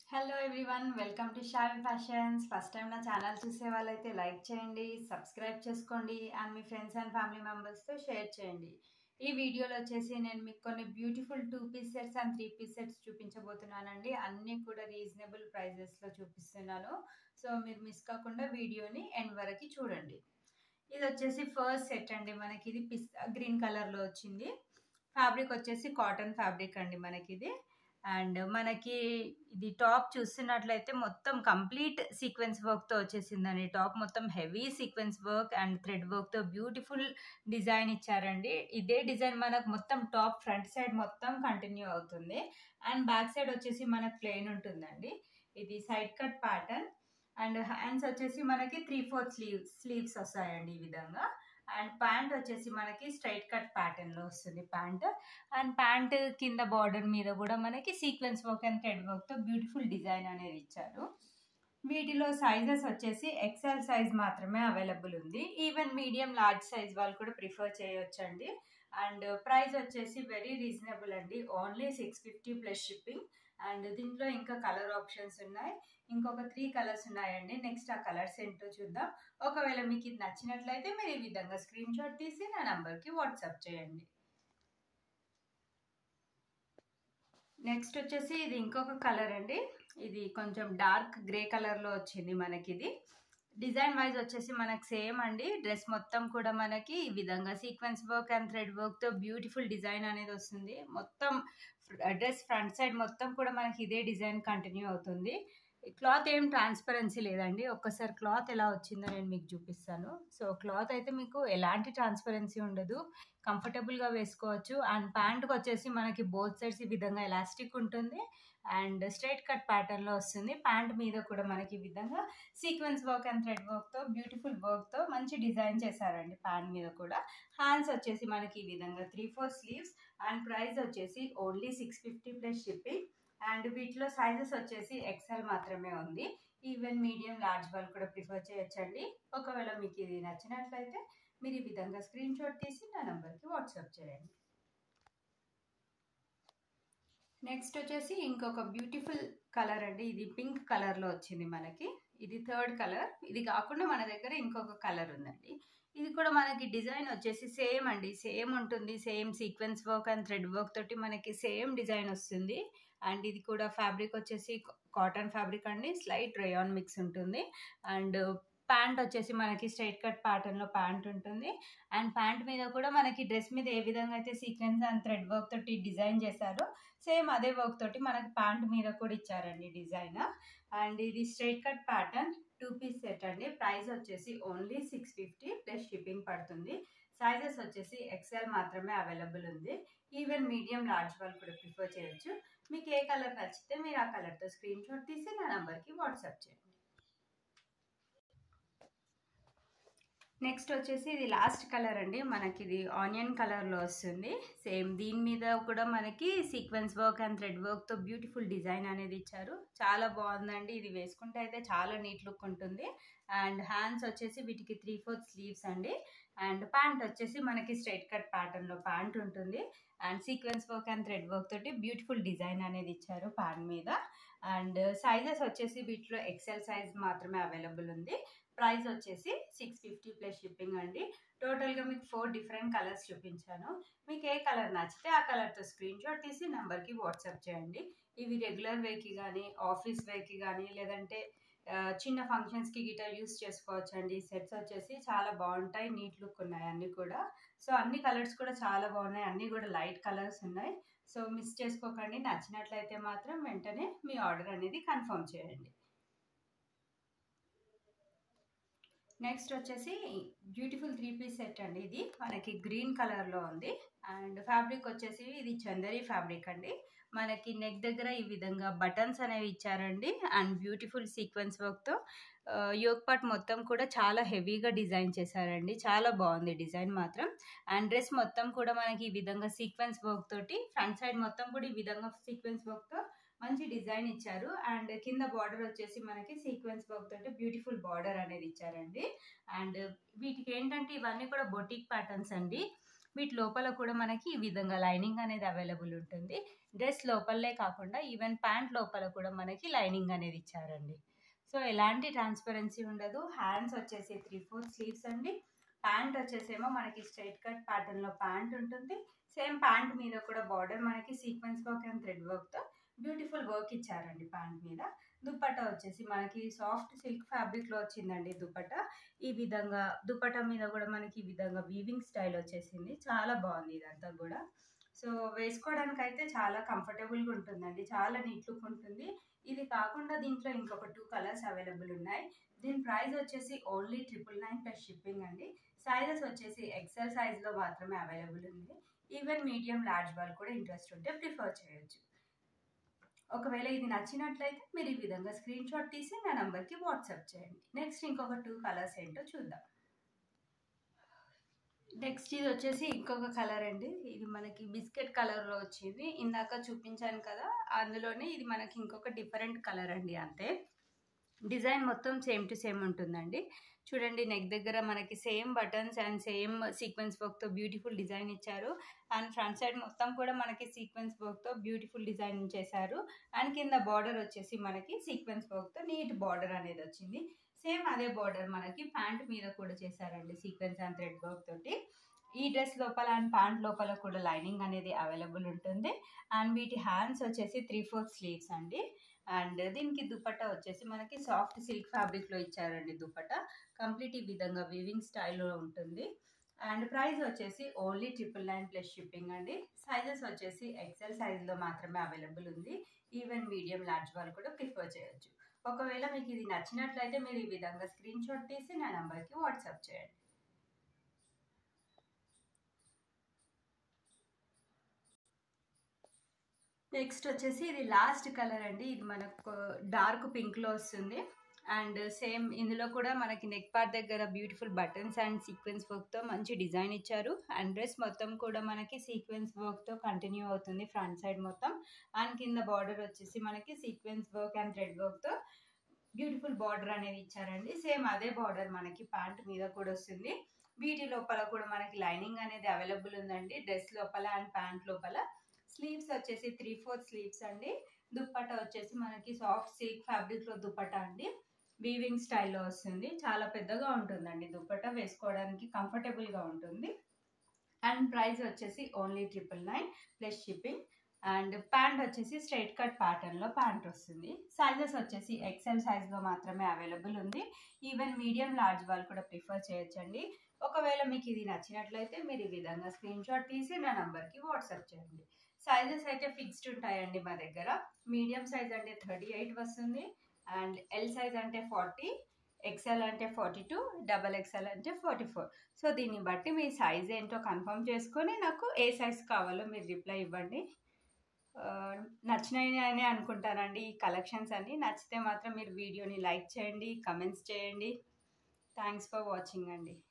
hello everyone welcome to Shavi fashions first time నా channel చూసే వాళ్ళైతే లైక్ చేయండి సబ్స్క్రైబ్ చేసుకోండి అండ్ మీ ఫ్రెండ్స్ అండ్ ఫ్యామిలీ మెంబర్స్తో షేర్ చేయండి ఈ వీడియోలో వచ్చేసి నేను మీకు కొన్ని beautiful two piece sets and three piece sets చూపించబోతున్నానండి అన్నీ కూడా రీజనబుల్ ప్రైజెస్లో చూపిస్తున్నాను సో మీరు మిస్ కాకుండా వీడియోని ఎండ్ వరకు చూడండి ఇది వచ్చేసి ఫస్ట్ సెట్ అండి మనకి ఇది పిస్తా గ్రీన్ కలర్లో వచ్చింది ఫ్యాబ్రిక్ వచ్చేసి కాటన్ ఫ్యాబ్రిక్ అండి మనకి ఇది అండ్ మనకి ఇది టాప్ చూస్తున్నట్లయితే మొత్తం కంప్లీట్ సీక్వెన్స్ వర్క్తో వచ్చేసిందండి టాప్ మొత్తం heavy sequence work and thread వర్క్తో బ్యూటిఫుల్ డిజైన్ ఇచ్చారండి ఇదే డిజైన్ మనకు మొత్తం టాప్ ఫ్రంట్ సైడ్ మొత్తం కంటిన్యూ అవుతుంది అండ్ బ్యాక్ సైడ్ వచ్చేసి మనకు ప్లెయిన్ ఉంటుందండి ఇది side cut pattern and hands వచ్చేసి మనకి త్రీ ఫోర్త్ స్లీవ్స్ స్లీవ్స్ వస్తాయండి ఈ విధంగా అండ్ ప్యాంట్ వచ్చేసి మనకి స్ట్రైట్ కట్ ప్యాటర్న్లో వస్తుంది ప్యాంట్ అండ్ ప్యాంట్ కింద బార్డర్ మీద కూడా మనకి సీక్వెన్స్ వర్క్ అండ్ థ్రెడ్ వర్క్తో బ్యూటిఫుల్ డిజైన్ అనేది ఇచ్చారు వీటిలో సైజెస్ వచ్చేసి ఎక్సెల్ సైజ్ మాత్రమే అవైలబుల్ ఉంది ఈవెన్ మీడియం లార్జ్ సైజ్ వాళ్ళు కూడా ప్రిఫర్ చేయొచ్చండి అండ్ ప్రైస్ వచ్చేసి వెరీ రీజనబుల్ అండి only six fifty plus shipping and దీంట్లో ఇంకా కలర్ ఆప్షన్స్ ఉన్నాయి ఇంకొక త్రీ కలర్స్ ఉన్నాయండి నెక్స్ట్ ఆ కలర్స్ ఏంటో చూద్దాం ఒకవేళ మీకు ఇది నచ్చినట్లయితే మీరు ఈ విధంగా స్క్రీన్ షాట్ తీసి నా నంబర్కి వాట్సాప్ చేయండి నెక్స్ట్ వచ్చేసి ఇది ఇంకొక కలర్ అండి ఇది కొంచెం డార్క్ గ్రే కలర్లో వచ్చింది మనకి ఇది డిజైన్ వైజ్ వచ్చేసి మనకి సేమ్ అండి డ్రెస్ మొత్తం కూడా మనకి ఈ విధంగా సీక్వెన్స్ వర్క్ అండ్ థ్రెడ్ వర్క్తో బ్యూటిఫుల్ డిజైన్ అనేది వస్తుంది మొత్తం డ్రెస్ ఫ్రంట్ సైడ్ మొత్తం కూడా మనకి ఇదే డిజైన్ కంటిన్యూ అవుతుంది క్లాత్ ఏం ట్రాన్స్పరెన్సీ లేదండి ఒక్కసారి క్లాత్ ఎలా వచ్చిందో నేను మీకు చూపిస్తాను సో క్లాత్ అయితే మీకు ఎలాంటి ట్రాన్స్పరెన్సీ ఉండదు కంఫర్టబుల్గా వేసుకోవచ్చు అండ్ ప్యాంట్కి వచ్చేసి మనకి బోత్ సైడ్స్ ఈ విధంగా ఎలాస్టిక్ ఉంటుంది అండ్ స్ట్రైట్ కట్ ప్యాటర్న్లో వస్తుంది ప్యాంట్ మీద కూడా మనకి ఈ విధంగా సీక్వెన్స్ వర్క్ అండ్ థ్రెడ్ వర్క్తో బ్యూటిఫుల్ వర్క్తో మంచి డిజైన్ చేశారండి ప్యాంట్ మీద కూడా హ్యాండ్స్ వచ్చేసి మనకి ఈ విధంగా three four sleeves and price వచ్చేసి only six fifty plus shipping and వీటిలో సైజెస్ వచ్చేసి ఎక్సెల్ మాత్రమే ఉంది ఈవెన్ మీడియం లార్జ్ వాళ్ళు కూడా ప్రిఫర్ చేయొచ్చండి ఒకవేళ మీకు ఇది నచ్చినట్లయితే మీరు ఈ విధంగా స్క్రీన్ షాట్ తీసి నా నెంబర్కి వాట్సాప్ చేయండి నెక్స్ట్ వచ్చేసి ఇంకొక బ్యూటిఫుల్ కలర్ అండి ఇది పింక్ కలర్లో వచ్చింది మనకి ఇది థర్డ్ కలర్ ఇది కాకుండా మన దగ్గర ఇంకొక కలర్ ఉందండి ఇది కూడా మనకి డిజైన్ వచ్చేసి సేమ్ అండి సేమ్ ఉంటుంది same sequence work and thread work తోటి మనకి సేమ్ డిజైన్ వస్తుంది అండ్ ఇది కూడా ఫ్యాబ్రిక్ వచ్చేసి కాటన్ ఫ్యాబ్రిక్ అండి స్లైట్ రేయాన్ మిక్స్ ఉంటుంది అండ్ ప్యాంట్ వచ్చేసి మనకి స్ట్రైట్ కట్ ప్యాటర్న్లో ప్యాంట్ ఉంటుంది అండ్ ప్యాంట్ మీద కూడా మనకి డ్రెస్ మీద ఏ విధంగా అయితే సీక్వెన్స్ అండ్ థ్రెడ్ వర్క్ తోటి డిజైన్ చేశారో సేమ్ అదే వర్క్ తోటి మనకి ప్యాంట్ మీద కూడా ఇచ్చారండి డిజైన్ అండ్ ఇది straight cut pattern two piece set అండి ప్రైస్ వచ్చేసి only six fifty plus shipping పడుతుంది సైజెస్ వచ్చేసి ఎక్సెల్ మాత్రమే అవైలబుల్ ఉంది ఈవెన్ మీడియం లార్జ్ వాళ్ళు కూడా ప్రిఫర్ చేయొచ్చు మీకు ఏ కలర్ నచ్చితే మీరు ఆ కలర్తో స్క్రీన్ షాట్ తీసి నా నెంబర్కి వాట్సాప్ చేయండి నెక్స్ట్ వచ్చేసి ఇది లాస్ట్ కలర్ అండి మనకి ఇది ఆనియన్ కలర్లో వస్తుంది సేమ్ దీని మీద కూడా మనకి సీక్వెన్స్ వర్క్ అండ్ థ్రెడ్ వర్క్తో బ్యూటిఫుల్ డిజైన్ అనేది ఇచ్చారు చాలా బాగుందండి ఇది వేసుకుంటే అయితే చాలా నీట్ లుక్ ఉంటుంది అండ్ హ్యాండ్స్ వచ్చేసి వీటికి త్రీ ఫోర్త్ స్లీవ్స్ అండి అండ్ ప్యాంట్ వచ్చేసి మనకి స్ట్రైట్ కట్ ప్యాటర్న్లో ప్యాంట్ ఉంటుంది and sequence work and thread work తోటి బ్యూటిఫుల్ డిజైన్ అనేది ఇచ్చారు ప్యాంట్ మీద అండ్ సైజెస్ వచ్చేసి వీటిలో ఎక్సెల్ సైజ్ మాత్రమే అవైలబుల్ ఉంది ప్రైస్ వచ్చేసి సిక్స్ ఫిఫ్టీ ప్లస్ షిప్పింగ్ అండి టోటల్గా మీకు ఫోర్ డిఫరెంట్ కలర్స్ చూపించాను మీకు ఏ కలర్ నచ్చితే ఆ కలర్తో స్క్రీన్ షాట్ తీసి నెంబర్కి వాట్సాప్ చేయండి ఇవి రెగ్యులర్ వేకి కానీ ఆఫీస్ వేకి కానీ లేదంటే చిన్న ఫంక్షన్స్కి గిటా యూస్ చేసుకోవచ్చు అండి సెట్స్ వచ్చేసి చాలా బాగుంటాయి నీట్ లుక్ ఉన్నాయి అన్నీ కూడా సో అన్ని కలర్స్ కూడా చాలా బాగున్నాయి అన్నీ కూడా లైట్ కలర్స్ ఉన్నాయి సో మిస్ చేసుకోకండి నచ్చినట్లయితే మాత్రం వెంటనే మీ ఆర్డర్ అనేది కన్ఫర్మ్ చేయండి నెక్స్ట్ వచ్చేసి బ్యూటిఫుల్ త్రీ పీస్ సెట్ అండి ఇది మనకి గ్రీన్ కలర్లో ఉంది అండ్ ఫ్యాబ్రిక్ వచ్చేసి ఇది చందరి ఫ్యాబ్రిక్ అండి మనకి నెక్ దగ్గర ఈ విధంగా బటన్స్ అనేవి ఇచ్చారండి అండ్ బ్యూటిఫుల్ సీక్వెన్స్ వర్క్తో యోగ్ పార్ట్ మొత్తం కూడా చాలా హెవీగా డిజైన్ చేశారండి చాలా బాగుంది డిజైన్ మాత్రం అండ్ డ్రెస్ మొత్తం కూడా మనకి ఈ విధంగా సీక్వెన్స్ వర్క్ తోటి ఫ్రంట్ సైడ్ మొత్తం కూడా ఈ విధంగా సీక్వెన్స్ వర్క్తో మంచి డిజైన్ ఇచ్చారు అండ్ కింద బార్డర్ వచ్చేసి మనకి సీక్వెన్స్ వర్క్ తోటి బ్యూటిఫుల్ బార్డర్ అనేది ఇచ్చారండి అండ్ వీటికి ఏంటంటే ఇవన్నీ కూడా బొటిక్ ప్యాటర్న్స్ అండి వీటి లోపల కూడా మనకి ఈ విధంగా లైనింగ్ అనేది అవైలబుల్ ఉంటుంది డ్రెస్ లోపలే కాకుండా ఈవెన్ ప్యాంట్ లోపల కూడా మనకి లైనింగ్ అనేది ఇచ్చారండి సో ఎలాంటి ట్రాన్స్పరెన్సీ ఉండదు హ్యాండ్స్ వచ్చేసి త్రీ ఫోర్ స్లీవ్స్ అండి ప్యాంట్ వచ్చేసేమో మనకి స్ట్రైట్ కట్ ప్యాటర్న్లో ప్యాంట్ ఉంటుంది సేమ్ ప్యాంట్ మీద కూడా బార్డర్ మనకి సీక్వెన్స్ వర్క్ అండ్ థ్రెడ్ వర్క్తో బ్యూటిఫుల్ వర్క్ ఇచ్చారండి ప్యాంట్ మీద దుపట్టా వచ్చేసి మనకి సాఫ్ట్ సిల్క్ ఫ్యాబ్రిక్లో వచ్చిందండి దుపట్టా ఈ విధంగా దుపట్టా మీద కూడా మనకి ఈ విధంగా వీవింగ్ స్టైల్ వచ్చేసింది చాలా బాగుంది ఇదంతా కూడా సో వేసుకోవడానికి అయితే చాలా కంఫర్టబుల్గా ఉంటుందండి చాలా నీట్ లుక్ ఉంటుంది ఇది కాకుండా దీంట్లో ఇంకొక టూ కలర్స్ అవైలబుల్ ఉన్నాయి దీని ప్రైస్ వచ్చేసి only triple nine plus shipping అండి సైజెస్ వచ్చేసి ఎక్సెల్ సైజ్లో మాత్రమే అవైలబుల్ ఉంది ఈవెన్ మీడియం లార్జ్ వాళ్ళు కూడా ఇంట్రెస్ట్ ఉంటే ప్రిఫర్ చేయొచ్చు ఒకవేళ ఇది నచ్చినట్లయితే మీరు ఈ విధంగా స్క్రీన్ షాట్ తీసి నా నంబర్కి వాట్సాప్ చేయండి నెక్స్ట్ ఇంకొక టూ కలర్స్ ఏంటో చూద్దాం నెక్స్ట్ ఇది వచ్చేసి ఇంకొక కలర్ అండి ఇది మనకి బిస్కెట్ కలర్లో వచ్చింది ఇందాక చూపించాను కదా అందులోనే ఇది మనకి ఇంకొక డిఫరెంట్ కలర్ అండి అంతే డిజైన్ మొత్తం సేమ్ టు సేమ్ ఉంటుందండి చూడండి నెక్ దగ్గర మనకి same buttons and same sequence వర్క్తో బ్యూటిఫుల్ డిజైన్ ఇచ్చారు అండ్ ఫ్రంట్ సైడ్ మొత్తం కూడా మనకి సీక్వెన్స్ వర్క్తో బ్యూటిఫుల్ డిజైన్ చేశారు అండ్ కింద బార్డర్ వచ్చేసి మనకి సీక్వెన్స్ వర్క్తో నీట్ బార్డర్ అనేది వచ్చింది సేమ్ అదే బార్డర్ మనకి ప్యాంట్ మీద కూడా చేశారండి సీక్వెన్స్ అండ్ థ్రెడ్ వర్క్ తోటి ఈ డ్రెస్ లోపల అండ్ ప్యాంట్ లోపల కూడా లైనింగ్ అనేది అవైలబుల్ ఉంటుంది అండ్ వీటి హ్యాండ్స్ వచ్చేసి త్రీ ఫోర్త్ స్లీవ్స్ అండి అండ్ దీనికి దుపట్టా వచ్చేసి మనకి సాఫ్ట్ సిల్క్ ఫ్యాబ్రిక్లో ఇచ్చారండి దుపట్టా కంప్లీట్ ఈ విధంగా వీవింగ్ స్టైల్లో ఉంటుంది అండ్ ప్రైస్ వచ్చేసి only triple nine plus shipping అండి సైజెస్ వచ్చేసి ఎక్సెల్ సైజ్లో మాత్రమే అవైలబుల్ ఉంది ఈవెన్ మీడియం లార్జ్ వాళ్ళు కూడా ప్రిఫర్ చేయొచ్చు ఒకవేళ మీకు ఇది నచ్చినట్లయితే మీరు ఈ విధంగా స్క్రీన్ షాట్ తీసి నా నెంబర్కి వాట్సాప్ చేయండి నెక్స్ట్ వచ్చేసి ఇది లాస్ట్ కలర్ అండి ఇది మనకు డార్క్ పింక్లో వస్తుంది అండ్ సేమ్ ఇందులో కూడా మనకి నెక్ పార్ట్ దగ్గర బ్యూటిఫుల్ బటన్స్ అండ్ సీక్వెన్స్ వర్క్తో మంచి డిజైన్ ఇచ్చారు అండ్ డ్రెస్ మొత్తం కూడా మనకి సీక్వెన్స్ వర్క్తో కంటిన్యూ అవుతుంది ఫ్రంట్ సైడ్ మొత్తం అండ్ కింద బార్డర్ వచ్చేసి మనకి సీక్వెన్స్ వర్క్ అండ్ థ్రెడ్ వర్క్తో బ్యూటిఫుల్ బార్డర్ అనేది ఇచ్చారండి సేమ్ అదే బార్డర్ మనకి ప్యాంట్ మీద కూడా వస్తుంది వీటి లోపల కూడా మనకి లైనింగ్ అనేది అవైలబుల్ ఉందండి డ్రెస్ లోపల అండ్ ప్యాంట్ లోపల స్లీవ్స్ వచ్చేసి త్రీ ఫోర్ స్లీవ్స్ అండి దుప్పట్టా వచ్చేసి మనకి సాఫ్ట్ సిల్క్ ఫ్యాబ్రిక్లో దుప్పట్టా అండి వీవింగ్ స్టైల్లో వస్తుంది చాలా పెద్దగా ఉంటుందండి దుప్పట్టా వేసుకోవడానికి కంఫర్టబుల్గా ఉంటుంది అండ్ ప్రైస్ వచ్చేసి only triple nine plus shipping and pant వచ్చేసి స్ట్రైట్ కట్ ప్యాటర్న్లో ప్యాంట్ వస్తుంది సైజెస్ వచ్చేసి ఎక్సెల్ సైజ్లో మాత్రమే అవైలబుల్ ఉంది ఈవెన్ మీడియం లార్జ్ వాళ్ళు కూడా ప్రిఫర్ చేయొచ్చండి ఒకవేళ మీకు ఇది నచ్చినట్లయితే మీరు ఈ విధంగా స్క్రీన్ షాట్ తీసి నా నంబర్కి వాట్సాప్ చేయండి సైజెస్ అయితే ఫిక్స్డ్ ఉంటాయండి మా దగ్గర మీడియం సైజ్ అంటే థర్టీ ఎయిట్ వస్తుంది అండ్ ఎల్ సైజ్ అంటే ఫార్టీ ఎక్సెల్ అంటే ఫార్టీ టూ డబల్ ఎక్సెల్ అంటే ఫార్టీ ఫోర్ సో దీన్ని బట్టి మీ సైజ్ ఏంటో కన్ఫర్మ్ చేసుకొని నాకు ఏ సైజ్ కావాలో మీరు రిప్లై ఇవ్వండి నచ్చినాయి అని అనుకుంటానండి ఈ కలెక్షన్స్ అన్ని నచ్చితే మాత్రం మీరు వీడియోని లైక్ చేయండి కమెంట్స్ చేయండి థ్యాంక్స్ ఫర్ వాచింగ్ అండి